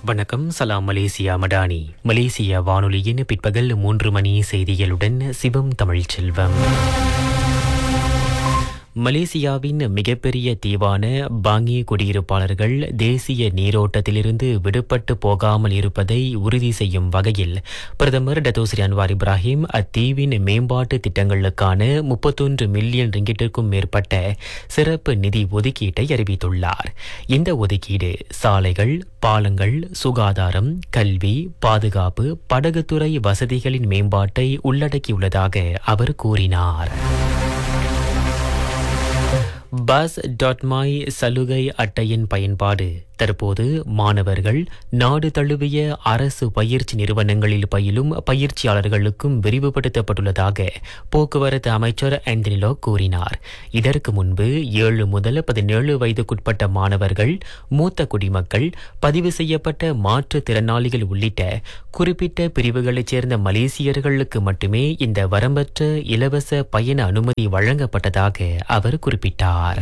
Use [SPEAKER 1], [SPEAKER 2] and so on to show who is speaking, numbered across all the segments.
[SPEAKER 1] வணக்கம் சலாம் Malaysia Madani Malaysia வானொலியின் பிற்பகல் மூன்று மணி செய்திகளுடன் சிவம் தமிழ்ச்செல்வம் மலேசியாவின் மிகப்பெரிய தீவான பாங்கி குடியிருப்பாளர்கள் தேசிய நீரோட்டத்திலிருந்து விடுபட்டு போகாமல் இருப்பதை உறுதி செய்யும் வகையில் பிரதமர் டத்தோஸ்ரீ அன்வார் இப்ராஹிம் அத்தீவின் மேம்பாட்டு திட்டங்களுக்கான முப்பத்தொன்று மில்லியன் ரிங்கிட்டிற்கும் மேற்பட்ட சிறப்பு நிதி ஒதுக்கீட்டை அறிவித்துள்ளார் இந்த ஒதுக்கீடு சாலைகள் பாலங்கள் சுகாதாரம் கல்வி பாதுகாப்பு படகுத்துறை வசதிகளின் மேம்பாட்டை உள்ளடக்கியுள்ளதாக அவர் கூறினார் பஸ் டாட் மை சலுகை அட்டையின் பயன்பாடு தற்போது மாணவர்கள் நாடு தழுவிய அரசு பயிற்சி நிறுவனங்களில் பயிலும் பயிற்சியாளர்களுக்கும் விரிவுபடுத்தப்பட்டுள்ளதாக போக்குவரத்து அமைச்சர் ஆந்தனிலோ கூறினார் இதற்கு முன்பு ஏழு முதல் பதினேழு வயதுக்குட்பட்ட மாணவர்கள் மூத்த குடிமக்கள் பதிவு செய்யப்பட்ட மாற்றுத்திறனாளிகள் உள்ளிட்ட குறிப்பிட்ட பிரிவுகளைச் சேர்ந்த மலேசியர்களுக்கு மட்டுமே இந்த வரம்பற்ற இலவச பயண அனுமதி வழங்கப்பட்டதாக அவர் குறிப்பிட்டார்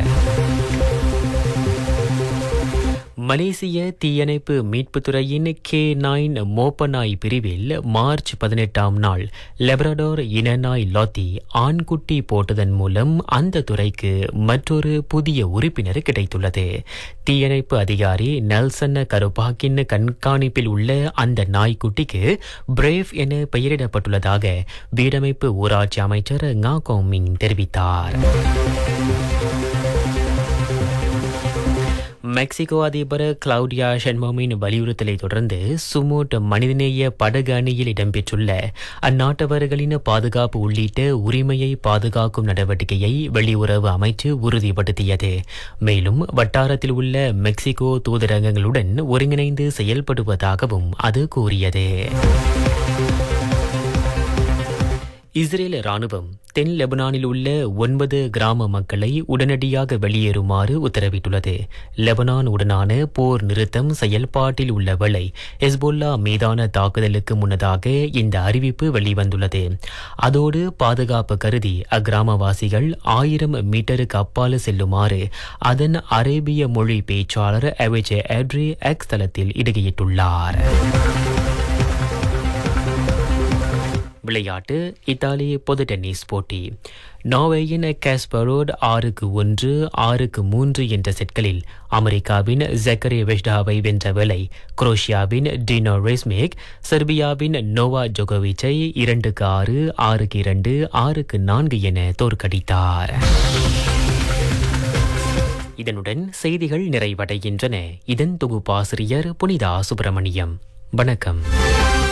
[SPEAKER 1] மலேசிய தீயணைப்பு மீட்புத்துறையின் கே நைன் மோப்பநாய் பிரிவில் மார்ச் பதினெட்டாம் நாள் லெபரடோர் இனநாய் லாத்தி ஆண்குட்டி போட்டதன் மூலம் அந்த துறைக்கு மற்றொரு புதிய உறுப்பினர் கிடைத்துள்ளது தீயணைப்பு அதிகாரி நெல்சன் கருபாக்கின் கண்காணிப்பில் உள்ள அந்த நாய்க்குட்டிக்கு பிரேவ் என பெயரிடப்பட்டுள்ளதாக வீடமைப்பு ஊராட்சி அமைச்சர் ngா கோமிங் தெரிவித்தார் மெக்சிகோ அதிபர் கிளவுடியா ஷென்மோமின் வலியுறுத்தலை தொடர்ந்து சுமூட் மனிதநேய படகு அணியில் இடம்பெற்றுள்ள அந்நாட்டவர்களின் பாதுகாப்பு உள்ளிட்ட உரிமையை பாதுகாக்கும் நடவடிக்கையை வெளியுறவு அமைச்சு உறுதிப்படுத்தியது மேலும் வட்டாரத்தில் உள்ள மெக்சிகோ தூதரகங்களுடன் ஒருங்கிணைந்து செயல்படுவதாகவும் அது கூறியது இஸ்ரேல் ராணுவம் தென் லெபனானில் உள்ள ஒன்பது கிராம மக்களை உடனடியாக வெளியேறுமாறு உத்தரவிட்டுள்ளது லெபனான் உடனான போர் நிறுத்தம் செயல்பாட்டில் உள்ள வேளை ஹெஸ்போல்லா மீதான தாக்குதலுக்கு முன்னதாக இந்த அறிவிப்பு வெளிவந்துள்ளது அதோடு பாதுகாப்பு கருதி அக்கிராமவாசிகள் ஆயிரம் மீட்டருக்கு அப்பால் செல்லுமாறு அதன் அரேபிய மொழி பேச்சாளர் அவிஜே எட்ரி எக்ஸ் தளத்தில் இடுகையிட்டுள்ளார் விளையாட்டு இத்தாலி பொது டென்னிஸ் போட்டி நார்வேயின் காஸ்பரோட் ஆறுக்கு ஒன்று ஆறுக்கு மூன்று என்ற செட்களில் அமெரிக்காவின் ஜக்கரே வெஷ்டாவை வென்ற வேளை குரோஷியாவின் டினோ ரெஸ்மேக் செர்பியாவின் நோவா ஜோகோவிச்சை இரண்டுக்கு ஆறு ஆறுக்கு இரண்டு ஆறுக்கு நான்கு என தோற்கடித்தார் இதனுடன் செய்திகள் நிறைவடைகின்றன இதன் தொகுப்பாசிரியர் புனிதா சுப்பிரமணியம் வணக்கம்